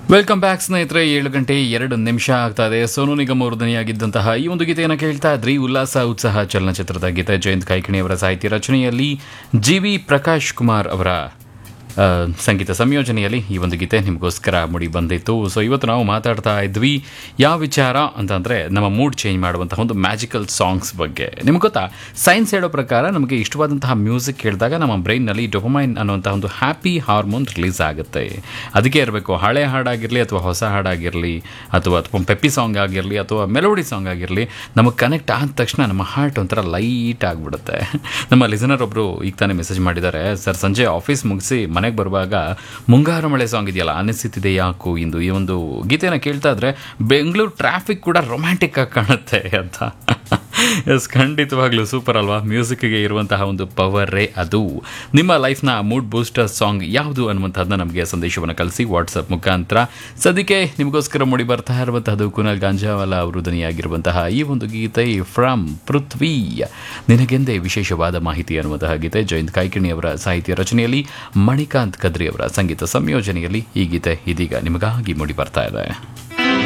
welcome back ಸ್ನೇಹಿತರೆ ಏಳು ಗಂಟೆ ಎರಡು ನಿಮಿಷ ಆಗ್ತಾ ಇದೆ ಸೋನು ನಿಗಮ್ ಅವರು ಧ್ವನಿಯಾಗಿದ್ದಂತಹ ಈ ಒಂದು ಗೀತೆಯನ್ನು ಕೇಳ್ತಾ ಇದ್ರಿ ಉಲ್ಲಾಸ ಉತ್ಸಾಹ ಚಲನಚಿತ್ರದ ಗೀತೆ ಜಯಂತ್ ಕಾಯ್ಕಿಣಿ ಅವರ ಸಾಹಿತ್ಯ ರಚನೆಯಲ್ಲಿ ಜಿ ವಿ ಪ್ರಕಾಶ್ ಕುಮಾರ್ ಅವರ ಆ, ಸಂಗೀತ ಸಂಯೋಜನೆಯಲ್ಲಿ ಈ ಒಂದು ಗೀತೆ ನಿಮಗೋಸ್ಕರ ಮುಡಿ ಬಂದಿತ್ತು ಸೊ ಇವತ್ತು ನಾವು ಮಾತಾಡ್ತಾ ಇದ್ವಿ ಯಾವ ವಿಚಾರ ಅಂತಂದರೆ ನಮ್ಮ ಮೂಡ್ ಚೇಂಜ್ ಮಾಡುವಂತಹ ಒಂದು ಮ್ಯಾಜಿಕಲ್ ಸಾಂಗ್ಸ್ ಬಗ್ಗೆ ನಿಮ್ಗೆ ಗೊತ್ತಾ ಸೈನ್ಸ್ ಹೇಳೋ ಪ್ರಕಾರ ನಮಗೆ ಇಷ್ಟವಾದಂತಹ ಮ್ಯೂಸಿಕ್ ಕೇಳಿದಾಗ ನಮ್ಮ ಬ್ರೈನ್ನಲ್ಲಿ ಡೊಪಮೈನ್ ಅನ್ನುವಂಥ ಒಂದು ಹ್ಯಾಪಿ ಹಾರ್ಮೋನ್ ರಿಲೀಸ್ ಆಗುತ್ತೆ ಅದಕ್ಕೆ ಇರಬೇಕು ಹಳೆ ಹಾಡಾಗಿರಲಿ ಅಥವಾ ಹೊಸ ಹಾಡಾಗಿರಲಿ ಅಥವಾ ಅಥವಾ ಪೆಪ್ಪಿ ಸಾಂಗ್ ಆಗಿರಲಿ ಅಥವಾ ಮೆಲೋಡಿ ಸಾಂಗ್ ಆಗಿರಲಿ ನಮಗೆ ಕನೆಕ್ಟ್ ಆದ ತಕ್ಷಣ ನಮ್ಮ ಹಾರ್ಟ್ ಒಂಥರ ಲೈಟ್ ಆಗಿಬಿಡುತ್ತೆ ನಮ್ಮ ಲಿಸನರ್ ಒಬ್ಬರು ಈಗ ತಾನೇ ಮೆಸೇಜ್ ಮಾಡಿದ್ದಾರೆ ಸರ್ ಸಂಜೆ ಆಫೀಸ್ ಮುಗಿಸಿ ಮನೆಗೆ ಬರುವಾಗ ಮುಂಗಾರು ಮಳೆ ಸಾಂಗ್ ಇದೆಯಲ್ಲ ಅನಿಸುತ್ತಿದೆ ಯಾಕೋ ಇಂದು ಈ ಒಂದು ಗೀತೆನ ಕೇಳ್ತಾ ಇದ್ರೆ ಬೆಂಗಳೂರು ಟ್ರಾಫಿಕ್ ಕೂಡ ರೊಮ್ಯಾಂಟಿಕ್ ಆಗಿ ಕಾಣುತ್ತೆ ಅಂತ ಎಸ್ ಖಂಡಿತವಾಗ್ಲೂ ಸೂಪರ್ ಅಲ್ವಾ ಮ್ಯೂಸಿಕ್ಗೆ ಇರುವಂತಹ ಒಂದು ಪವರೇ ಅದು ನಿಮ್ಮ ಲೈಫ್ನ ಮೂಡ್ ಬೂಸ್ಟರ್ ಸಾಂಗ್ ಯಾವುದು ಅನ್ನುವಂಥದ್ದನ್ನ ನಮಗೆ ಸಂದೇಶವನ್ನು ಕಳಿಸಿ ವಾಟ್ಸಪ್ ಮುಖಾಂತರ ಸದ್ಯಕ್ಕೆ ನಿಮಗೋಸ್ಕರ ಮೂಡಿ ಬರ್ತಾ ಇರುವಂತಹದ್ದು ಕುನಾಲ್ ಗಾಂಜಾವಾಲ ಅವರು ಧ್ವನಿಯಾಗಿರುವಂತಹ ಈ ಒಂದು ಗೀತೆ ಫ್ರಮ್ ಪೃಥ್ವಿ ನಿನಗೆಂದೇ ವಿಶೇಷವಾದ ಮಾಹಿತಿ ಅನ್ನುವಂತಹ ಗೀತೆ ಜಯಂತ್ ಕಾಯ್ಕಿಣಿ ಅವರ ಸಾಹಿತ್ಯ ರಚನೆಯಲ್ಲಿ ಮಣಿಕಾಂತ್ ಕದ್ರಿ ಅವರ ಸಂಗೀತ ಸಂಯೋಜನೆಯಲ್ಲಿ ಈ ಗೀತೆ ಇದೀಗ ನಿಮಗಾಗಿ ಮೂಡಿ ಬರ್ತಾ ಇದೆ